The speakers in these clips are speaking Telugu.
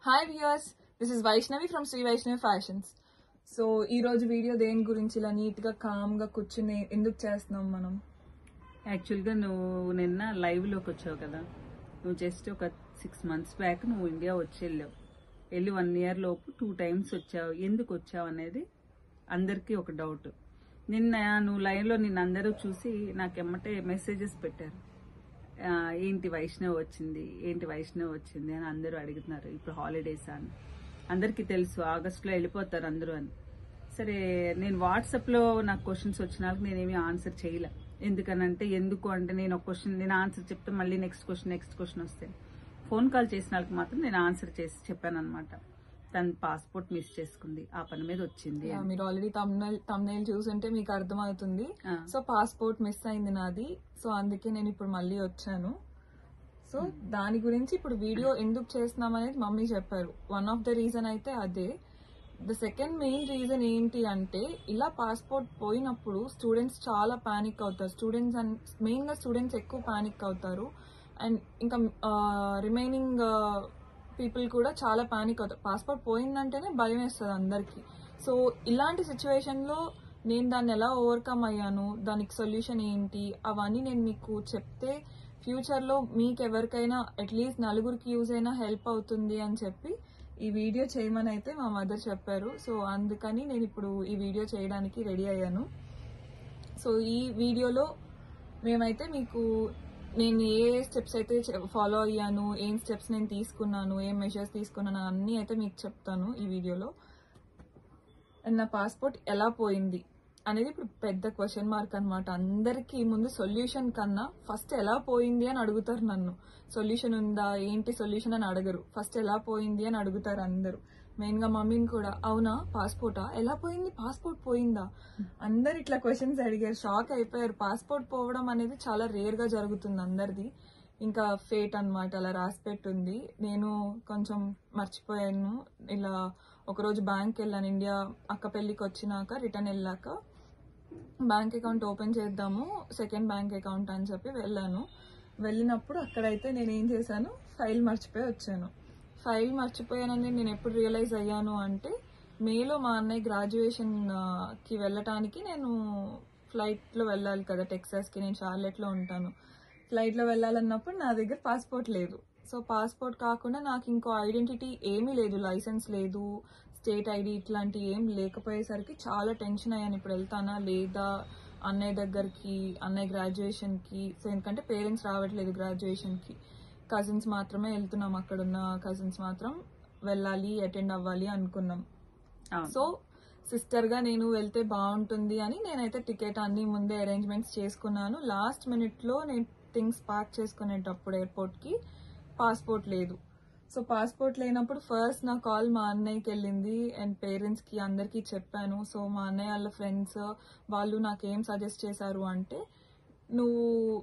Hi viewers this is Vaishnavi from Shri Vaishnavi fashions so ఈ రోజు వీడియో దేని గురించి ఇలా నీట్ గా కామ్ గా కూర్చుని ఎందుకు చేస్తున్నాం మనం యాక్చువల్గా నువ్వు నిన్న లైవ్లోకి వచ్చావు కదా నువ్వు జస్ట్ ఒక సిక్స్ మంత్స్ బ్యాక్ నువ్వు ఇండియా వచ్చి వెళ్ళావు వెళ్ళి వన్ ఇయర్ లోపు టూ టైమ్స్ వచ్చావు ఎందుకు వచ్చావు అనేది అందరికీ ఒక డౌట్ నిన్న నువ్వు లైవ్లో నిన్న అందరూ చూసి నాకు ఎమ్మటే మెసేజెస్ పెట్టారు ఆ, ఏంటి వైష్ణవ్ వచ్చింది ఏంటి వైష్ణవ్ వచ్చింది అని అందరూ అడుగుతున్నారు ఇప్పుడు హాలిడేస్ అని అందరికీ తెలుసు ఆగస్టులో వెళ్ళిపోతారు అందరూ అని సరే నేను వాట్సాప్లో నాకు క్వశ్చన్స్ వచ్చినాక నేనేమి ఆన్సర్ చేయలే ఎందుకనంటే ఎందుకు అంటే నేను ఒక క్వశ్చన్ నేను ఆన్సర్ చెప్తే మళ్ళీ నెక్స్ట్ క్వశ్చన్ నెక్స్ట్ క్వశ్చన్ వస్తాయి ఫోన్ కాల్ చేసిన వాళ్ళకి మాత్రం నేను ఆన్సర్ చేసి చెప్పాను అనమాట తన పాస్పోర్ట్ మిస్ చేసుకుంది ఆ పని మీద వచ్చింది Yeah, అని. మీరు ఆల్రెడీ తమ్నైల్ తమ్నైల్ చూసుంటే మీకు అర్థమవుతుంది ఆ. సో పాస్పోర్ట్ మిస్ అయింది నాది సో అందుకే నేను ఇప్పుడు మళ్ళీ వచ్చాను సో దాని గురించి ఇప్పుడు వీడియో ఎందుకు చేస్తున్నాం అనేది మమ్మీ చెప్పారు వన్ ఆఫ్ ద రీజన్ అయితే అదే ద సెకండ్ మెయిన్ రీజన్ ఏంటి అంటే ఇలా పాస్పోర్ట్ పోయినప్పుడు స్టూడెంట్స్ చాలా పానిక్ అవుతారు స్టూడెంట్స్ అండ్ మెయిన్ గా స్టూడెంట్స్ ఎక్కువ పానిక్ అవుతారు అండ్ ఇంకా రిమైనింగ్ పీపుల్ కూడా చాలా పానిక్ అవుతారు పాస్పోర్ట్ పోయిందంటేనే భయం వేస్తుంది అందరికి సో ఇలాంటి సిచ్యువేషన్ లో నేను దాన్ని ఎలా ఓవర్కమ్ అయ్యాను దానికి సొల్యూషన్ ఏంటి అవన్నీ నేను మీకు చెప్తే ఫ్యూచర్ లో మీకు ఎవరికైనా అట్లీస్ట్ నలుగురికి యూజ్ అయినా హెల్ప్ అవుతుంది అని చెప్పి ఈ వీడియో చేయమని అయితే మా మదర్ చెప్పారు సో అందుకని నేను ఇప్పుడు ఈ వీడియో చేయడానికి రెడీ అయ్యాను సో ఈ వీడియోలో మేమైతే మీకు నేను ఏ స్టెప్స్ అయితే ఫాలో అయ్యాను ఏం స్టెప్స్ నేను తీసుకున్నాను ఏం మెషర్స్ తీసుకున్నాను అన్నీ అయితే మీకు చెప్తాను ఈ వీడియోలో అండ్ నా పాస్పోర్ట్ ఎలా పోయింది అనేది ఇప్పుడు పెద్ద క్వశ్చన్ మార్క్ అన్నమాట అందరికీ ముందు సొల్యూషన్ కన్నా ఫస్ట్ ఎలా పోయింది అని అడుగుతారు నన్ను సొల్యూషన్ ఉందా ఏంటి సొల్యూషన్ అని అడగరు ఫస్ట్ ఎలా పోయింది అని అడుగుతారు అందరూ మెయిన్ గా మమ్మీని కూడా అవునా పాస్పోర్టా ఎలా పోయింది పాస్పోర్ట్ పోయిందా అందరు ఇట్లా క్వశ్చన్స్ అడిగారు షాక్ అయిపోయారు పాస్పోర్ట్ పోవడం అనేది చాలా రేర్ గా జరుగుతుంది అందరిది ఇంకా ఫేట్ అన్నమాట అలా రాసి పెట్టుంది నేను కొంచెం మర్చిపోయాను ఇలా ఒకరోజు బ్యాంక్ వెళ్ళాను ఇండియా అక్క పెళ్ళికి వచ్చినాక రిటర్న్ వెళ్ళాక బ్యాంక్ అకౌంట్ ఓపెన్ చేద్దాము సెకండ్ బ్యాంక్ అకౌంట్ అని చెప్పి వెళ్ళాను వెళ్ళినప్పుడు అక్కడైతే నేను ఏం చేశాను ఫైల్ మర్చిపోయి వచ్చాను ఫైల్ మర్చిపోయానని నేను ఎప్పుడు రియలైజ్ అయ్యాను అంటే మేలో మా అన్నయ్య గ్రాడ్యుయేషన్ కి వెళ్ళటానికి నేను ఫ్లైట్ లో వెళ్ళాలి కదా టెక్సాస్ కి నేను షార్లెట్ లో ఉంటాను ఫ్లైట్ లో వెళ్ళాలన్నప్పుడు నా దగ్గర పాస్పోర్ట్ లేదు సో పాస్పోర్ట్ కాకుండా నాకు ఇంకో ఐడెంటిటీ ఏమీ లేదు లైసెన్స్ లేదు స్టేట్ ఐడి ఇట్లాంటి ఏం లేకపోయేసరికి చాలా టెన్షన్ అయ్యాను ఇప్పుడు వెళ్తానా లేదా అన్నయ్య దగ్గరికి అన్నయ్య గ్రాడ్యుయేషన్ కి సో ఎందుకంటే పేరెంట్స్ రావట్లేదు గ్రాడ్యుయేషన్ కి కజిన్స్ మాత్రమే వెళ్తున్నాం అక్కడ ఉన్న కజిన్స్ మాత్రం వెళ్ళాలి అటెండ్ అవ్వాలి అనుకున్నాం అవును. సో సిస్టర్ గా నేను వెళ్తే బాగుంటుంది అని నేనైతే టికెట్ అన్ని ముందే అరేంజ్మెంట్స్ చేసుకున్నాను లాస్ట్ మినిట్ లో నేను థింగ్స్ ప్యాక్ చేసుకునేటప్పుడు ఎయిర్పోర్ట్ కి పాస్పోర్ట్ లేదు సో పాస్పోర్ట్ లేనప్పుడు ఫస్ట్ నా కాల్ మా అన్నయ్యకి వెళ్ళింది అండ్ పేరెంట్స్ కి అందరికి చెప్పాను సో మా అన్నయ్య వాళ్ళ ఫ్రెండ్స్ వాళ్ళు నాకేం సజెస్ట్ చేశారు అంటే నువ్వు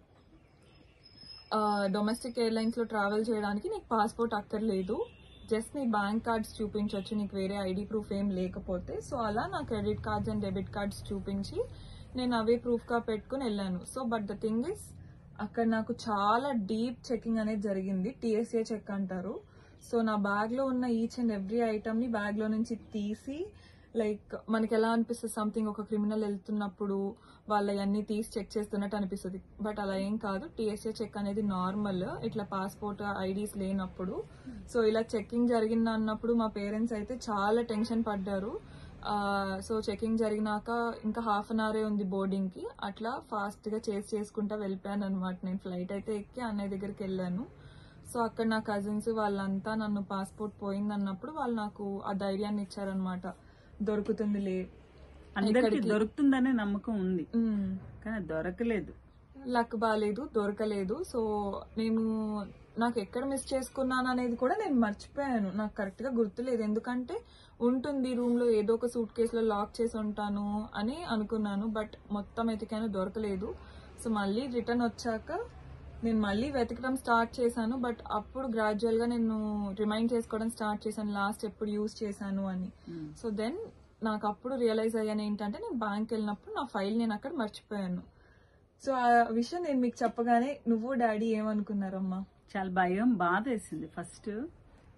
డొమెస్టిక్ ఎయిర్లైన్స్ లో ట్రావెల్ చేయడానికి నీకు పాస్పోర్ట్ అక్కర్లేదు జస్ట్ నీ బ్యాంక్ కార్డ్స్ చూపించవచ్చు నీకు వేరే ఐడి ప్రూఫ్ ఏం లేకపోతే సో అలా నా credit cards and debit cards చూపించి నేను అవే ప్రూఫ్ గా పెట్టుకుని వెళ్ళాను so but the thing is అక్కడ నాకు చాలా డీప్ చెకింగ్ అనేది జరిగింది టీఎస్ఏ చెక్ అంటారు సో నా బ్యాగ్ లో ఉన్న ఈచ్ అండ్ ఎవ్రీ ఐటమ్ ని బ్యాగ్ లో నుంచి తీసి లైక్ మనకి ఎలా అనిపిస్తుంది సంథింగ్ ఒక క్రిమినల్ వెళ్తున్నప్పుడు వాళ్ళ అన్ని తీసి చెక్ చేస్తున్నట్టు అనిపిస్తుంది బట్ అలా ఏం కాదు టీఎస్ఏ చెక్ అనేది నార్మల్ ఇట్లా పాస్పోర్ట్ ఐడీస్ లేనప్పుడు సో ఇలా చెకింగ్ జరిగింది అన్నప్పుడు మా పేరెంట్స్ అయితే చాలా టెన్షన్ పడ్డారు సో చెకింగ్ జరిగినాక ఇంకా హాఫ్ అన్ అవరే ఉంది బోర్డింగ్ కి అట్లా ఫాస్ట్ గా చేసి చేసుకుంటా వెళ్ళిపోయాను అనమాట నేను ఫ్లైట్ అయితే ఎక్కి అన్నయ్య దగ్గరికి వెళ్ళాను సో అక్కడ నా కజిన్స్ వాళ్ళంతా నన్ను పాస్పోర్ట్ పోయింది అన్నప్పుడు వాళ్ళు నాకు ఆ ధైర్యాన్ని ఇచ్చారనమాట దొరుకుతుందిలే అందరికి ఎక్కడికి? దొరుకుతుందనే నమ్మకం ఉంది ఉమ్. కానీ దొరకలేదు లక్ బాగాలేదు దొరకలేదు సో నేను నాకు ఎక్కడ మిస్ చేసుకున్నాను అనేది కూడా నేను మర్చిపోయాను నాకు కరెక్ట్ గా గుర్తులేదు ఎందుకంటే ఉంటుంది రూమ్ లో ఏదో ఒక సూట్ కేసులో లాక్ చేసి ఉంటాను అని అనుకున్నాను బట్ మొత్తం వెతికాను దొరకలేదు సో మళ్ళీ రిటర్న్ వచ్చాక నేను మళ్ళీ వెతకడం స్టార్ట్ చేశాను బట్ అప్పుడు గ్రాడ్యువల్ గా నేను రిమైండ్ చేసుకోవడం స్టార్ట్ చేశాను లాస్ట్ ఎప్పుడు యూజ్ చేశాను అని ఉమ్. సో దెన్ నాకు అప్పుడు రియలైజ్ అయ్యాను ఏంటంటే నేను బ్యాంక్ వెళ్ళినప్పుడు నా ఫైల్ నేను అక్కడ మర్చిపోయాను సో ఆ విషయం నేను మీకు చెప్పగానే నువ్వు డాడీ ఏమనుకున్నారమ్మా చాలా భయం బాధ వేసింది ఫస్ట్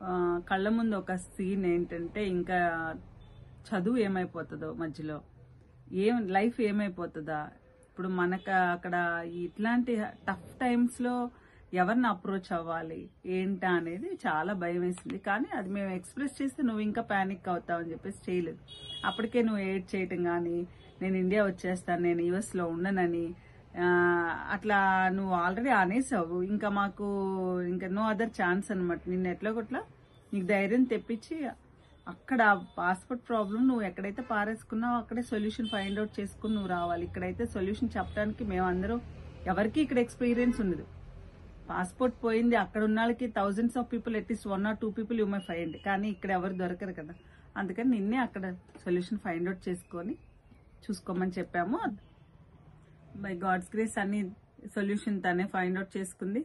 ఆ, కళ్ళ ముందు ఒక సీన్ ఏంటంటే ఇంకా చదువు ఏమైపోతుందో మధ్యలో ఏం లైఫ్ ఏమైపోతుందా ఇప్పుడు మనకు అక్కడ ఇట్లాంటి టఫ్ టైమ్స్ లో ఎవరిని అప్రోచ్ అవ్వాలి ఏంటా అనేది చాలా భయం వేసింది కానీ అది మేము ఎక్స్ప్రెస్ చేస్తే నువ్వు ఇంకా పానిక్ అవుతావు అని చెప్పేసి చేయలేదు అప్పటికే నువ్వు ఎయిడ్ చేయటం కానీ నేను ఇండియా వచ్చేస్తాను నేను యుఎస్ లో ఉండనని ఆ, అట్లా నువ్వు ఆల్రెడీ అనేసావు ఇంకా మాకు ఇంకా నో అదర్ ఛాన్స్ అనమాట నిన్ను ఎట్లా కొట్లా నీకు ధైర్యం తెప్పించి అక్కడ పాస్పోర్ట్ ప్రాబ్లం నువ్వు ఎక్కడైతే పారేసుకున్నావో అక్కడే సొల్యూషన్ ఫైండ్ అవుట్ చేసుకుని నువ్వు రావాలి ఇక్కడైతే సొల్యూషన్ చెప్పడానికి మేమందరం ఎవరికి ఇక్కడ ఎక్స్పీరియన్స్ ఉండదు పాస్పోర్ట్ పోయింది అక్కడ ఉన్న వాళ్ళకి thousands of people at least one or two people you may find కానీ ఇక్కడ ఎవరు దొరకరు కదా అందుకని నిన్నే అక్కడ సొల్యూషన్ ఫైండ్ అవుట్ చేసుకొని చూసుకోమని చెప్పాము బై గాడ్స్ గ్రేస్ అన్ని సొల్యూషన్ తనే ఫైండ్ అవుట్ చేసుకుంది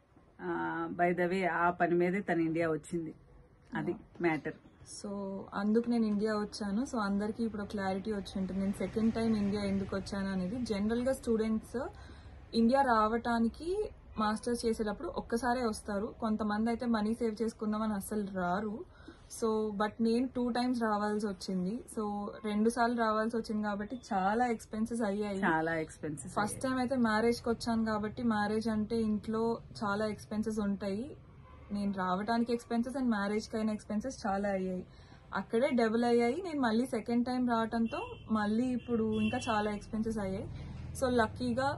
బై ద వే ఆ పని మీదే తన ఇండియా వచ్చింది అది మ్యాటర్ సో అందుకు నేను ఇండియా వచ్చాను సో అందరికీ ఇప్పుడు క్లారిటీ వచ్చి ఉంటుంది నేను సెకండ్ టైం ఇండియా ఎందుకు వచ్చాను అనేది జనరల్ గా స్టూడెంట్స్ ఇండియా రావటానికి మాస్టర్స్ చేసేటప్పుడు ఒక్కసారే వస్తారు కొంతమంది అయితే మనీ సేవ్ చేసుకుందామని అసలు రారు సో బట్ నేను టూ టైమ్స్ రావాల్సి వచ్చింది సో రెండు సార్లు రావాల్సి వచ్చింది కాబట్టి చాలా ఎక్స్పెన్సెస్ అయ్యాయి చాలా ఎక్స్పెన్సివ్ ఫస్ట్ టైం అయితే మ్యారేజ్ కి వచ్చాను కాబట్టి మ్యారేజ్ అంటే ఇంట్లో చాలా ఎక్స్పెన్సెస్ ఉంటాయి నేను రావడానికి ఎక్స్పెన్సెస్ అండ్ మ్యారేజ్ కైన ఎక్స్పెన్సెస్ చాలా అయ్యాయి అక్కడే డబుల్ అయ్యాయి నేను మళ్ళీ సెకండ్ టైం రావడంతో మళ్ళీ ఇప్పుడు ఇంకా చాలా ఎక్స్పెన్సెస్ అయ్యాయి సో లక్కీగా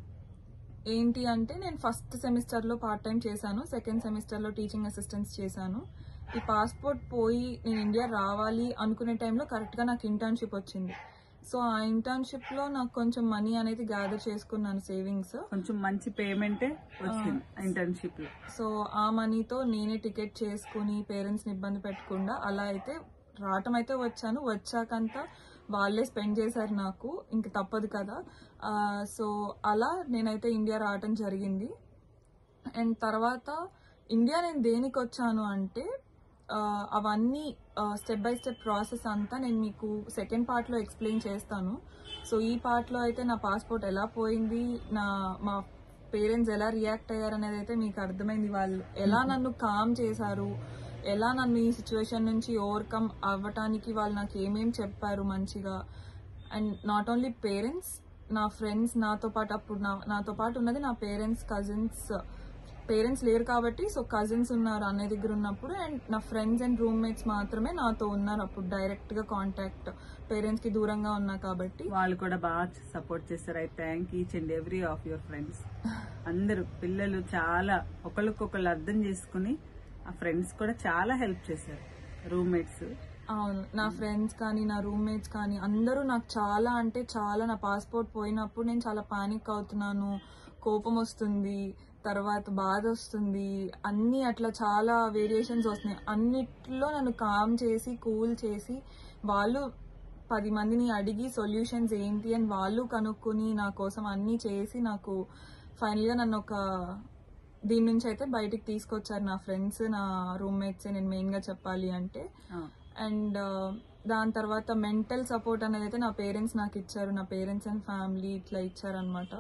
ఏంటి అంటే నేను ఫస్ట్ సెమిస్టర్ లో పార్ట్ టైం చేశాను సెకండ్ సెమిస్టర్ లో టీచింగ్ అసిస్టెన్స్ చేశాను ఈ పాస్పోర్ట్ పోయి నేను ఇండియా రావాలి అనుకునే టైంలో కరెక్ట్ గా నాకు ఇంటర్న్షిప్ వచ్చింది సో ఆ ఇంటర్న్షిప్ లో నాకు కొంచెం మనీ అనేది గ్యాదర్ చేసుకున్నాను సేవింగ్స్ కొంచెం మంచి పేమెంటే వచ్చింది ఇంటర్న్షిప్ లో సో ఆ మనీతో నేనే టికెట్ చేసుకుని పేరెంట్స్ ని ఇబ్బంది పెట్టకుండా అలా అయితే రావటం అయితే వచ్చాను వచ్చాకంతా వాళ్ళే స్పెండ్ చేశారు నాకు ఇంక తప్పదు కదా ఆ, సో అలా నేనైతే ఇండియా రావటం జరిగింది అండ్ తర్వాత ఇండియా నేను దేనికి వచ్చాను అంటే ఆ, అవన్నీ స్టెప్ బై స్టెప్ ప్రాసెస్ అంతా నేను మీకు సెకండ్ పార్ట్లో ఎక్స్ప్లెయిన్ చేస్తాను సో ఈ పార్ట్లో అయితే నా పాస్పోర్ట్ ఎలా పోయింది నా మా పేరెంట్స్ ఎలా రియాక్ట్ అయ్యారు అనేది అయితే మీకు అర్థమైంది వాళ్ళు ఎలా నన్ను కామ్ చేశారు ఎలా నన్ను ఈ సిచ్యువేషన్ నుంచి ఓవర్కమ్ అవ్వటానికి వాళ్ళు నాకు ఏమేం చెప్పారు మంచిగా అండ్ నాట్ ఓన్లీ పేరెంట్స్ నా ఫ్రెండ్స్ నాతో పాటు అప్పుడు నా- నాతో పాటు ఉన్నది నా పేరెంట్స్ కజిన్స్ పేరెంట్స్ లేరు కాబట్టి సో కజిన్స్ ఉన్నారు అన్నయ్య దగ్గర ఉన్నప్పుడు అండ్ నా ఫ్రెండ్స్ అండ్ రూమ్మేట్స్ మాత్రమే నాతో ఉన్నారు అప్పుడు డైరెక్ట్ గా కాంటాక్ట్ పేరెంట్స్ కి దూరంగా ఉన్నా కాబట్టి వాళ్ళు కూడా బాగా సపోర్ట్ చేస్తారు I thank each and every of your friends అందరూ పిల్లలు చాలా ఒకరికొకళ్ళు అర్థం చేసుకుని ఆ ఫ్రెండ్స్ కూడా చాలా హెల్ప్ చేశారు రూమ్మేట్స్ అవును నా ఫ్రెండ్స్ కానీ నా రూమ్మేట్స్ కానీ అందరూ నాకు చాలా అంటే చాలా నా పాస్పోర్ట్ పోయినప్పుడు నేను చాలా పానిక్ అవుతున్నాను కోపం వస్తుంది తర్వాత బాధ వస్తుంది అన్ని అట్లా చాలా వేరియేషన్స్ వస్తున్నాయి అన్నిట్లో నన్ను కామ్ చేసి కూల్ చేసి వాళ్ళు పది మందిని అడిగి సొల్యూషన్స్ ఏంటి అని వాళ్ళు కనుక్కొని నా కోసం అన్ని చేసి నాకు ఫైనల్ గా నన్ను ఒక దీని నుంచి అయితే బయటికి తీసుకొచ్చారు నా ఫ్రెండ్స్ నా రూమ్మేట్స్ నేను మెయిన్ గా చెప్పాలి అంటే అండ్ దాని తర్వాత మెంటల్ సపోర్ట్ అనేది అయితే నా పేరెంట్స్ నాకు ఇచ్చారు నా పేరెంట్స్ అండ్ ఫ్యామిలీ ఇట్లా ఇచ్చారనమాట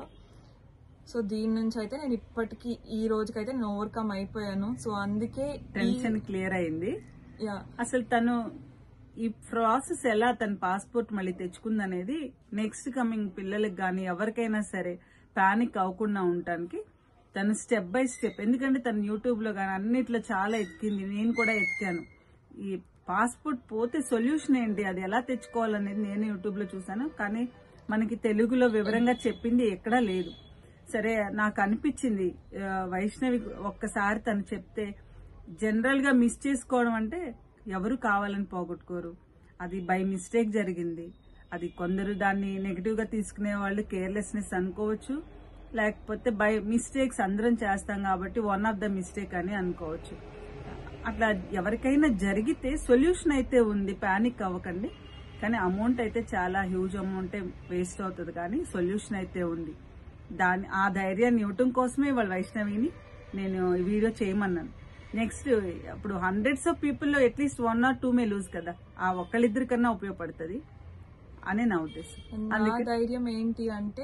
సో దీని నుంచి అయితే నేను ఇప్పటికి ఈ రోజుకైతే నేను ఓవర్కమ్ అయిపోయాను సో అందుకే టెన్షన్ క్లియర్ అయింది యా అసలు తను ఈ ప్రాసెస్ ఎలా తన పాస్పోర్ట్ మళ్ళీ తెచ్చుకుందనేది నెక్స్ట్ కమింగ్ పిల్లలకి కానీ ఎవరికైనా సరే పానిక్ అవ్వకుండా ఉండటానికి తను స్టెప్ బై స్టెప్ ఎందుకంటే తను యూట్యూబ్ లో కానీ అన్నిట్లో చాలా ఎతికింది నేను కూడా ఎతికాను ఈ పాస్పోర్ట్ పోతే సొల్యూషన్ ఏంటి అది ఎలా తెచ్చుకోవాలనేది నేను యూట్యూబ్ లో చూసాను కానీ మనకి తెలుగులో వివరంగా చెప్పింది ఎక్కడా లేదు సరే నాకు అనిపించింది ఆ, వైష్ణవి ఒక్కసారి తను చెప్తే జనరల్ గా మిస్ చేసుకోవడం అంటే ఎవరు కావాలని పోగొట్టుకోరు అది బై మిస్టేక్ జరిగింది అది కొందరు దాన్ని నెగిటివ్ గా తీసుకునే వాళ్ళు కేర్లెస్నెస్ అనుకోవచ్చు లేకపోతే బై మిస్టేక్స్ అందరం చేస్తాం కాబట్టి వన్ ఆఫ్ ద మిస్టేక్ అని అనుకోవచ్చు అట్లా ఎవరికైనా జరిగితే సొల్యూషన్ అయితే ఉంది పానిక్ అవ్వకండి కానీ అమౌంట్ అయితే చాలా హ్యూజ్ అమౌంట్ వేస్ట్ అవుతుంది కానీ సొల్యూషన్ అయితే ఉంది దాని ఆ ధైర్యాన్ని ఇవ్వటం కోసమే వాళ్ళ వైష్ణవిని నేను ఈ వీడియో చేయమన్నాను నెక్స్ట్ ఇప్పుడు హండ్రెడ్స్ ఆఫ్ పీపుల్లో at least one or two may lose కదా ఆ ఒక్కళ్ళిద్దరి కన్నా ఉపయోగపడుతుంది అని నా ఉద్దేశం నా ధైర్యం ఏంటి అంటే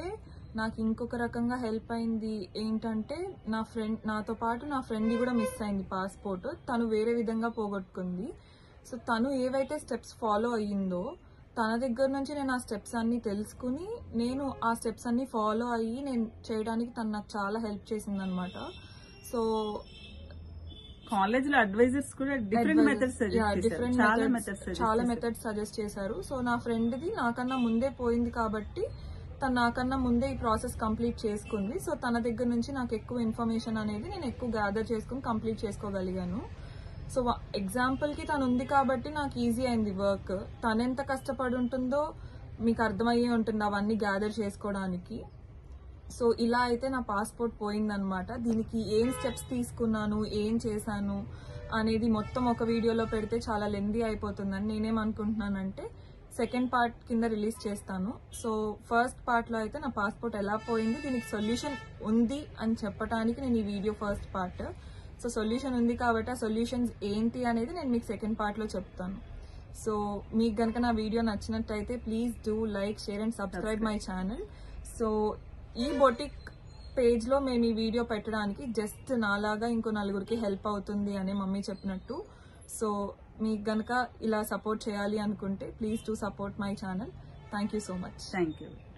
నాకు ఇంకొక రకంగా హెల్ప్ అయింది ఏంటంటే నా ఫ్రెండ్ నాతో పాటు నా ఫ్రెండ్ కూడా మిస్ అయింది పాస్పోర్ట్ తను వేరే విధంగా పోగొట్టుకుంది సో తను ఏవైతే స్టెప్స్ ఫాలో అయ్యిందో తన దగ్గర నుంచి నేను ఆ స్టెప్స్ అన్ని తెలుసుకుని నేను ఆ స్టెప్స్ అన్ని ఫాలో అయ్యి నేను చేయడానికి తను నాకు చాలా హెల్ప్ చేసింది అనమాట సో కాలేజ్ లో అడ్వైజర్స్ కూడా డిఫరెంట్ మెథడ్స్ సజెస్ట్ చేశారు చాలా మెథడ్స్ చాలా మెథడ్స్ సజెస్ట్ చేశారు సో నా ఫ్రెండ్ ది నాకన్నా ముందే పోయింది కాబట్టి తను నాకన్నా ముందే ఈ ప్రాసెస్ కంప్లీట్ చేసుకుంది సో తన దగ్గర నుంచి నాకు ఎక్కువ ఇన్ఫర్మేషన్ అనేది నేను ఎక్కువ గ్యాదర్ చేసుకుని కంప్లీట్ చేసుకోగలిగాను సో ఎగ్జాంపుల్ కి తను ఉంది కాబట్టి నాకు ఈజీ అయింది వర్క్ తను ఎంత కష్టపడి ఉంటుందో మీకు అర్థమయ్యే ఉంటుంది అవన్నీ గ్యాదర్ చేసుకోవడానికి సో ఇలా అయితే నా పాస్పోర్ట్ పోయిందనమాట దీనికి ఏం స్టెప్స్ తీసుకున్నాను ఏం చేశాను అనేది మొత్తం ఒక వీడియోలో పెడితే చాలా లెందీ అయిపోతుందని నేనేమనుకుంటున్నానంటే సెకండ్ పార్ట్ కింద రిలీజ్ చేస్తాను సో ఫస్ట్ పార్ట్లో అయితే నా పాస్పోర్ట్ ఎలా పోయింది దీనికి సొల్యూషన్ ఉంది అని చెప్పడానికి నేను ఈ video first part so solution ఉంది కాబట్టి ఆ సొల్యూషన్స్ ఏంటి అనేది నేను మీకు సెకండ్ పార్ట్లో చెప్తాను సో మీకు గనక నా వీడియో నచ్చినట్టయితే please do like share and subscribe my channel so ఈ బొటిక్ పేజ్ లో మేము ఈ వీడియో పెట్టడానికి జస్ట్ నాలాగా ఇంకో నలుగురికి హెల్ప్ అవుతుంది అని మమ్మీ చెప్పినట్టు సో మీకు గనక ఇలా సపోర్ట్ చేయాలి అనుకుంటే please to support my channel thank you so much thank you